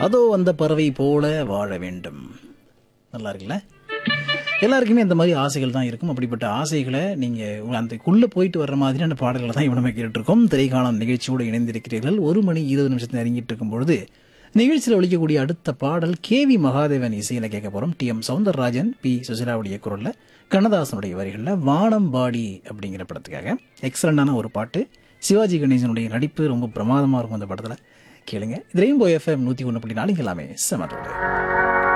அதோ அந்த பறவை போல வாழ வேண்டும் நல்லா இருக்குல்ல எல்லாருக்குமே இந்த மாதிரி ஆசைகள் தான் இருக்கும் அப்படிப்பட்ட ஆசைகளை நீங்கள் அந்தக்குள்ளே போயிட்டு வர்ற மாதிரியான பாடல்களை தான் இவனமே கேட்டுருக்கோம் திரைக்காலம் நிகழ்ச்சியோடு இணைந்திருக்கிறீர்கள் ஒரு மணி இருபது நிமிஷத்தில் நெருங்கிட்டு இருக்கும் பொழுது நிகழ்ச்சியில் ஒழிக்கக்கூடிய அடுத்த பாடல் கேவி மகாதேவன் இசையில் கேட்க போகிறோம் டி எம் சவுந்தரராஜன் பி சுசிலாவுடைய குரலில் கண்ணதாசனுடைய வரிகளில் வானம் பாடி அப்படிங்கிற படத்துக்காக எக்ஸலண்டான ஒரு பாட்டு சிவாஜி கணேசனுடைய நடிப்பு ரொம்ப பிரமாதமாக இருக்கும் அந்த படத்தில் கேளுங்க இது ரெயின்போ எஃப்எம் நூற்றி ஒன்று புள்ளி நாலு எல்லாமே செமத்தோடு